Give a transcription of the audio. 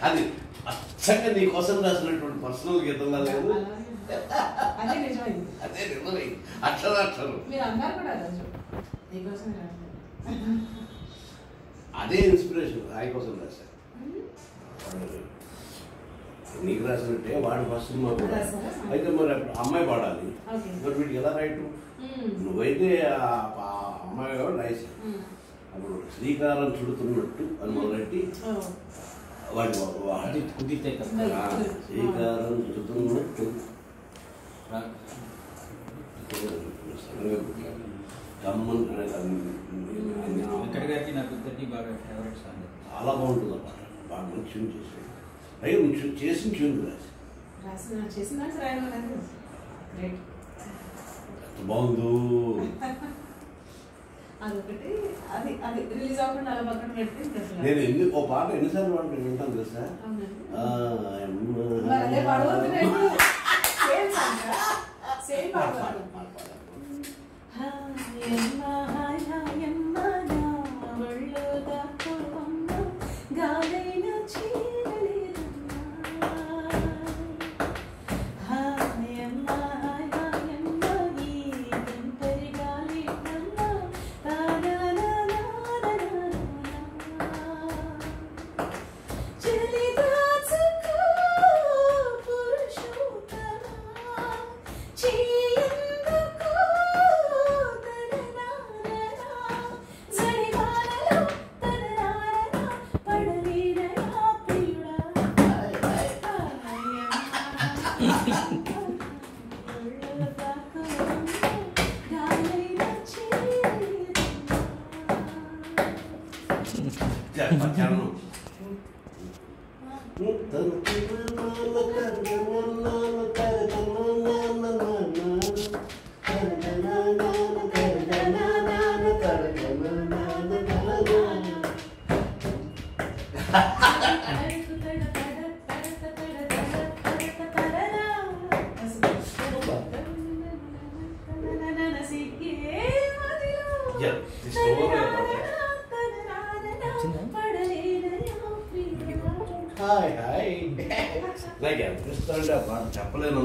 అది అచ్చంగా నీ కోసం రాసినటువంటి పర్సనల్ గీతంలా లేదు అదే నిజమైంది అదే నిజమే అక్షరాక్షరం మీరు అన్నారు కూడా రోజు నీకోసం రాలేదు అదే ఇన్స్పిరేషన్ రాయి కోసం రాశాను నీకు రాసినట్టే వాడి ఫస్ట్ సినిమా కూడా రాశారా? అయితే మరి అప్పుడు అమ్మాయి పాడాలి ఓకే. మరి వీటికి ఎలా రైట్ నువ్వైతే ఆ ఆ అమ్మాయి కూడా రాశావు అప్పుడు శ్రీకారం చుడుతున్నట్టు అని మొదలెట్టి వాడి వాడి కుదిరితే ఆ, శ్రీకారం చుడుతున్నట్టు కమ్మన్ అనేది అది- వెంకట గారికి నాకు ఇద్దరికి బాగా ఫేవరెట్ సాంగ్ చాలా బాగుంటుంది అన్నమాట బాగా మంచి ట్యూన్ చేసాడు పైగా మంచి చేసిన ట్యూన్ రాసి రాసిన చేసిన దాంట్లో రాయడం లేదు గ్రేట్ ఎంత బాగుందో అదొకటి అది అది రిలీజ్ అవ్వకుండా అలా పక్కన పెట్టి ఇంకా అసలు- నేను ఎన్ని ఓ పాట ఎన్నిసార్లు పాడుతూ వింటాను తెలుసా అవునండి. ఆ, మరి అదే అమ్మ. పాడబోతున్నాడు సేమ్ సాంగ్ సేమ్ పాడు, పాడతాడు పాడు, పాడు, పాడు. హాయమ్మ హాయమ్మ నా ఒళ్ళో దాక్కోవమ్మ గాలైన చీరలేదమ్మా హాయమ్మ హాయమ్మ ఈ ఒంటరి గాలినమ్మ చెలి దాచుకో పురుషోత్తమా చేయందుకో తననారనా జడివానలో తననారనా పడలేనయా ప్రియుడా చ- చరణం. Yeah, this is over. Hi hi నాకు ఎంత ఇష్టం అంటే ఆ పాట చెప్పలేను